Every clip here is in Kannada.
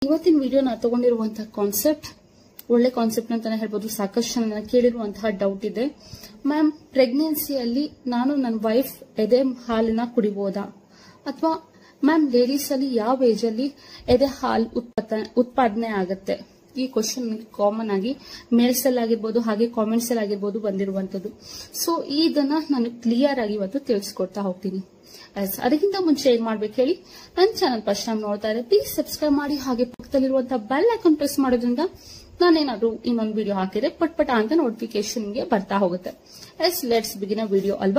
ಇವತ್ತಿನ ವಿಡಿಯೋ ನಾ ತಗೊಂಡಿರುವಂತಹ ಕಾನ್ಸೆಪ್ಟ್ ಒಳ್ಳೆ ಕಾನ್ಸೆಪ್ಟ್ ಅಂತಾನೆ ಹೇಳ್ಬೋದು ಸಾಕಷ್ಟು ಜನ ನನಗೆ ಕೇಳಿರುವಂತಹ ಡೌಟ್ ಇದೆ ಮ್ಯಾಮ್ ಪ್ರೆಗ್ನೆನ್ಸಿಯಲ್ಲಿ ನಾನು ನನ್ನ ವೈಫ್ ಎದೆ ಹಾಲನ್ನ ಕುಡಿಬೋದಾ ಅಥವಾ ಮ್ಯಾಮ್ ಲೇಡೀಸ್ ಅಲ್ಲಿ ಯಾವ ಏಜ್ ಅಲ್ಲಿ ಎದೆ ಹಾಲು ಉತ್ಪಾದನೆ ಉತ್ಪಾದನೆ ಆಗುತ್ತೆ ಈ ಕ್ವಶನ್ ಕಾಮನ್ ಆಗಿ ಮೇಲ್ಸ್ ಅಲ್ಲಿ ಆಗಿರ್ಬೋದು ಹಾಗೆ ಕಾಮೆಂಟ್ಸ್ ಅಲ್ಲಿ ಆಗಿರ್ಬೋದು ಬಂದಿರುವಂತದ್ದು ಸೊ ಇದನ್ನ ನಾನು ಕ್ಲಿಯರ್ ಆಗಿ ಇವತ್ತು ತಿಳಿಸ್ಕೊಡ್ತಾ ಹೋಗ್ತೀನಿ As ಅದಕ್ಕಿಂತ ಮುಂಚೆ ಏನ್ ಮಾಡ್ಬೇಕು ಹೇಳಿ ನನ್ನ ಚಾನಲ್ ಫಸ್ಟ್ ಟೈಮ್ ನೋಡ್ತಾ ಇದ್ರೆ ಪ್ಲೀಸ್ ಸಬ್ಸ್ಕ್ರೈಬ್ ಮಾಡಿ ಹಾಗೆ ಪಕ್ಕದಲ್ಲಿರುವಂತಹ ಬೆಲ್ ಐಕಾನ್ ಪ್ರೆಸ್ ಮಾಡೋದ್ರಿಂದ ನಾನೇನಾದ್ರೂ ಇನ್ನೊಂದು ವಿಡಿಯೋ ಹಾಕಿದ್ರೆ ಪಟ್ ಪಟ ಅಂತ ನೋಟಿಫಿಕೇಶನ್ ನಿಮಗೆ ಬರ್ತಾ ಹೋಗುತ್ತೆ ಎಸ್ ಲೆಟ್ಸ್ ಬಿಗಿನ ವಿಡಿಯೋ ಅಲ್ವಾ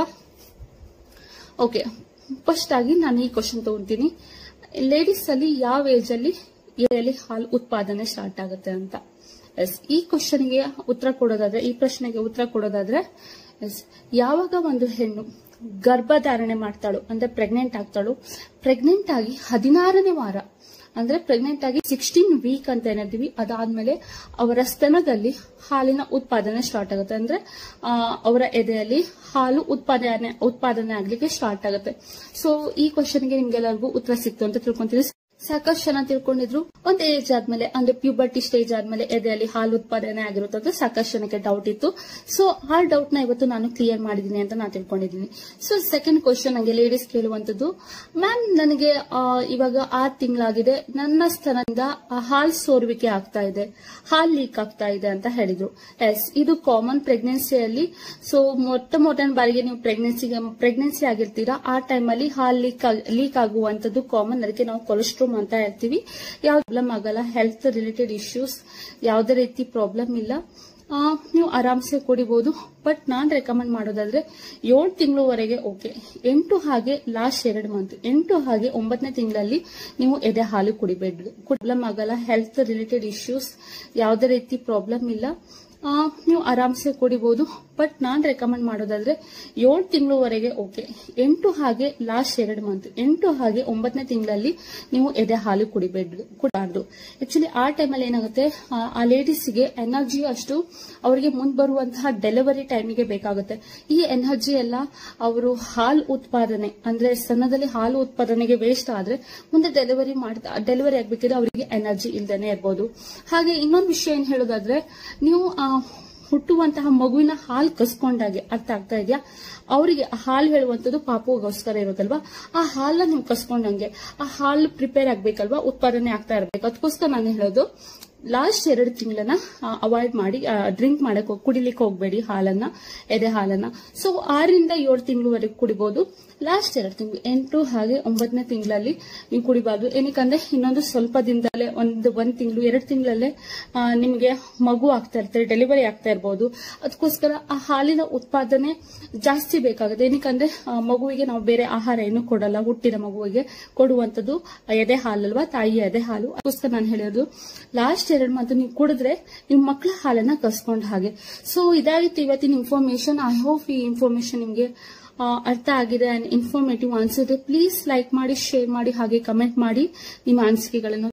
ಓಕೆ ಫಸ್ಟ್ ಆಗಿ ನಾನು ಈ ಕ್ವಶನ್ ತಗೊಂತೀನಿ ಲೇಡೀಸ್ ಅಲ್ಲಿ ಯಾವ ಏಜ್ ಅಲ್ಲಿ ಎದೆಯಲ್ಲಿ ಹಾಲು ಉತ್ಪಾದನೆ ಸ್ಟಾರ್ಟ್ ಆಗುತ್ತೆ ಅಂತ ಎಸ್ ಈ ಕ್ವಶನ್ಗೆ ಉತ್ತರ ಕೊಡೋದಾದ್ರೆ ಈ ಪ್ರಶ್ನೆಗೆ ಉತ್ತರ ಕೊಡೋದಾದ್ರೆ ಎಸ್ ಯಾವಾಗ ಒಂದು ಹೆಣ್ಣು ಗರ್ಭಧಾರಣೆ ಮಾಡ್ತಾಳು ಅಂದ್ರೆ ಪ್ರೆಗ್ನೆಂಟ್ ಆಗ್ತಾಳು ಪ್ರೆಗ್ನೆಂಟ್ ಆಗಿ ಹದಿನಾರನೇ ವಾರ ಅಂದ್ರೆ ಪ್ರೆಗ್ನೆಂಟ್ ಆಗಿ ಸಿಕ್ಸ್ಟೀನ್ ವೀಕ್ ಅಂತ ಏನಿದ್ದೀವಿ ಅದಾದ್ಮೇಲೆ ಅವರ ಸ್ತನದಲ್ಲಿ ಹಾಲಿನ ಉತ್ಪಾದನೆ ಸ್ಟಾರ್ಟ್ ಆಗುತ್ತೆ ಅಂದ್ರೆ ಆ, ಅವರ ಎದೆಯಲ್ಲಿ ಹಾಲು ಉತ್ಪಾದನೆ ಉತ್ಪಾದನೆ ಆಗ್ಲಿಕ್ಕೆ ಸ್ಟಾರ್ಟ್ ಆಗುತ್ತೆ ಸೊ ಈ ಕ್ವಶನ್ಗೆ ನಿಮ್ಗೆಲ್ಲರಿಗೂ ಉತ್ತರ ಸಿಕ್ತು ಅಂತ ತಿಳ್ಕೊಂತೀವಿ ಸಾಕಷ್ಟು ಜನ ತಿಳ್ಕೊಂಡಿದ್ರು ಒಂದ್ ಏಜ್ ಆದ್ಮೇಲೆ ಅಂದ್ರೆ ಪ್ಯೂಬರ್ಟಿ ಸ್ಟೇಜ್ ಆದ್ಮೇಲೆ ಎದೆಯಲ್ಲಿ ಹಾಲು ಉತ್ಪಾದನೆ ಆಗಿರುತ್ತೆ ಅಂತ ಸಾಕಷ್ಟು ಜನಕ್ಕೆ ಡೌಟ್ ಇತ್ತು ಸೊ ಆ ಡೌಟ್ ನ ಇವತ್ತು ನಾನು ಕ್ಲಿಯರ್ ಮಾಡಿದೀನಿ ಅಂತ ನಾನು ತಿಳ್ಕೊಂಡಿದ್ದೀನಿ ಸೊ ಸೆಕೆಂಡ್ ಕ್ವಶನ್ ನಂಗೆ ಲೇಡೀಸ್ ಕೇಳುವಂತದ್ದು ಮ್ಯಾಮ್ ನನಗೆ ಆ, ಇವಾಗ ಆರ್ ತಿಂಗಳಾಗಿದೆ ನನ್ನ ಸ್ತನದಿಂದ ಆ, ಹಾಲ್ ಸೋರುವಿಕೆ ಆಗ್ತಾ ಇದೆ ಹಾಲ್ ಲೀಕ್ ಆಗ್ತಾ ಇದೆ ಅಂತ ಹೇಳಿದ್ರು ಎಸ್ ಇದು ಕಾಮನ್ ಪ್ರೆಗ್ನೆನ್ಸಿಯಲ್ಲಿ ಸೊ ಮೊಟ್ಟ ಮೊದಲ ಬಾರಿಗೆ ನೀವು ಪ್ರೆಗ್ನೆನ್ಸಿಗೆ ಪ್ರೆಗ್ನೆನ್ಸಿ ಆಗಿರ್ತೀರಾ ಆ ಟೈಮಲ್ಲಿ ಹಾಲ್ ಲೀಕ್ ಲೀಕ್ ಆಗುವಂತದ್ದು ಕಾಮನ್ ಅದಕ್ಕೆ ನಾವು ಕೊಲೆಸ್ಟ್ರೋಮ್ ಅಂತ ಹೇಳ್ತೀವಿ ಯಾವ ಪ್ರಾಬ್ಲಮ್ ಆಗಲ್ಲ ಹೆಲ್ತ್ ರಿಲೇಟೆಡ್ ಇಶ್ಯೂಸ್ ಯಾವುದೇ ರೀತಿ ಪ್ರಾಬ್ಲಮ್ ಇಲ್ಲ ಆ, ನೀವು ಆರಾಮ್ಸೆ ಕುಡಿಬಹುದು ಬಟ್ ನಾನ್ ರೆಕಮೆಂಡ್ ಮಾಡೋದಾದ್ರೆ ಏಳು ತಿಂಗಳವರೆಗೆ ಓಕೆ ಎಂಟು ಹಾಗೆ ಲಾಸ್ಟ್ ಎರಡು ಮಂತ್ ಎಂಟು ಹಾಗೆ ಒಂಬತ್ತನೇ ತಿಂಗಳಲ್ಲಿ ನೀವು ಎದೆ ಹಾಲು ಕುಡಿಬೇಡಿ ಪ್ರಾಬ್ಲಮ್ ಆಗಲ್ಲ ಹೆಲ್ತ್ ರಿಲೇಟೆಡ್ ಇಶ್ಯೂಸ್ ಯಾವುದೇ ರೀತಿ ಪ್ರಾಬ್ಲಮ್ ಇಲ್ಲ ಆ, ನೀವು ಆರಾಮ್ಸೆ ಕುಡಿಬಹುದು ಬಟ್ ನಾನ್ ರೆಕಮೆಂಡ್ ಮಾಡೋದಾದ್ರೆ ಏಳು ತಿಂಗಳವರೆಗೆ ಓಕೆ ಎಂಟು ಹಾಗೆ ಲಾಸ್ಟ್ ಎರಡು ಮಂತ್ ಎಂಟು ಹಾಗೆ ಒಂಬತ್ತನೇ ತಿಂಗಳಲ್ಲಿ ನೀವು ಎದೆ ಹಾಲು ಕುಡಿಬೇಡಿ ಕುಡಬಾರ್ದು ಆಕ್ಚುಲಿ ಆ ಟೈಮಲ್ಲಿ ಏನಾಗುತ್ತೆ ಆ, ಆ ಲೇಡೀಸ್ಗೆ ಎನರ್ಜಿ ಅಷ್ಟು ಅವರಿಗೆ ಮುಂದ್ ಬರುವಂತಹ ಡೆಲಿವರಿ ಟೈಮಿಗೆ ಬೇಕಾಗುತ್ತೆ ಈ ಎನರ್ಜಿ ಎಲ್ಲ ಅವರು ಹಾಲು ಉತ್ಪಾದನೆ ಅಂದ್ರೆ ಸ್ತನದಲ್ಲಿ ಹಾಲು ಉತ್ಪಾದನೆಗೆ ವೇಸ್ಟ್ ಆದ್ರೆ ಮುಂದೆ ಡೆಲಿವರಿ ಮಾಡ್ತಾ ಡೆಲಿವರಿ ಆಗ್ಬೇಕಿದ್ರೆ ಅವರಿಗೆ ಎನರ್ಜಿ ಇಲ್ದೇನೆ ಇರ್ಬೋದು ಹಾಗೆ ಇನ್ನೊಂದು ವಿಷಯ ಏನ್ ಹೇಳೋದಾದ್ರೆ ನೀವು ಆ, ಹುಟ್ಟುವಂತಹ ಮಗುವಿನ ಹಾಲು ಕಸ್ಕೊಂಡಾಗೆ ಅರ್ಥ ಆಗ್ತಾ ಇದೆಯಾ ಅವರಿಗೆ ಹಾಲು ಹೇಳುವಂತದ್ದು ಪಾಪುಗೋಸ್ಕರ ಇರೋದಲ್ವಾ ಆ ಹಾಲನ್ನ ನೀವು ಕಸ್ಕೊಂಡಂಗೆ ಆ ಹಾಲು ಪ್ರಿಪೇರ್ ಆಗ್ಬೇಕಲ್ವಾ ಉತ್ಪಾದನೆ ಆಗ್ತಾ ಇರ್ಬೇಕು ಅದಕ್ಕೋಸ್ಕರ ನಾನು ಹೇಳೋದು ಲಾಸ್ಟ್ ಎರಡು ತಿಂಗಳನ್ನ ಅವಾಯ್ಡ್ ಮಾಡಿ ಡ್ರಿಂಕ್ ಮಾಡಕ್ ಹೋಗ್- ಕುಡಿಲಿಕ್ಕೆ ಹೋಗ್ಬೇಡಿ ಹಾಲನ್ನ ಎದೆ ಹಾಲನ್ನ ಸೊ ಆರರಿಂದ ಏಳು ತಿಂಗಳವರೆಗೆ ಕುಡಿಬಹುದು ಲಾಸ್ಟ್ ಎರಡು ತಿಂಗಳು ಎಂಟು ಹಾಗೆ ಒಂಬತ್ತನೇ ತಿಂಗಳಲ್ಲಿ ನೀವು ಕುಡಿಬಾರ್ದು ಏನಕ್ಕಂದ್ರೆ ಇನ್ನೊಂದು ಸ್ವಲ್ಪ ದಿನದಲ್ಲೇ ಒಂದು ಒಂದ್ ತಿಂಗಳು ಎರಡು ತಿಂಗಳಲ್ಲೇ ಆ, ನಿಮ್ಗೆ ಮಗು ಆಗ್ತಾ ಇರ್ತಾರೆ ಡೆಲಿವರಿ ಆಗ್ತಾ ಇರ್ಬೋದು ಅದಕ್ಕೋಸ್ಕರ ಆ ಹಾಲಿನ ಉತ್ಪಾದನೆ ಜಾಸ್ತಿ ಬೇಕಾಗುತ್ತೆ ಏನಕ್ಕಂದ್ರೆ ಆ, ಮಗುವಿಗೆ ನಾವು ಬೇರೆ ಆಹಾರ ಏನು ಕೊಡಲ್ಲ ಹುಟ್ಟಿದ ಮಗುವಿಗೆ ಕೊಡುವಂತದ್ದು ಎದೆ ಹಾಲಲ್ವಾ ತಾಯಿ ಎದೆ ಹಾಲು ಅದಕ್ಕೋಸ್ಕರ ನಾನು ಹೇಳೋದು ಲಾಸ್ಟ್ ಎರಡು ಮಂತ್ ನೀವು ಕುಡಿದ್ರೆ ನಿಮ್ ಮಕ್ಕಳ ಹಾಲನ್ನ ಕಸ್ಕೊಂಡ ಹಾಗೆ ಸೊ ಇದಾಗಿತ್ತು ಇವತ್ತಿನ ಇನ್ಫಾರ್ಮೇಶನ್ ಐ ಹೋಪ್ ಈ ಇನ್ಫಾರ್ಮೇಶನ್ ನಿಮ್ಗೆ ಆ, ಅರ್ಥ ಆಗಿದೆ ಅಂಡ್ ಇನ್ಫಾರ್ಮೇಟಿವ್ ಅನ್ಸುತ್ತೆ ಪ್ಲೀಸ್ ಲೈಕ್ ಮಾಡಿ ಶೇರ್ ಮಾಡಿ ಹಾಗೆ ಕಮೆಂಟ್ ಮಾಡಿ ನಿಮ್ಮ ಅನಿಸಿಕೆಗಳನ್ನು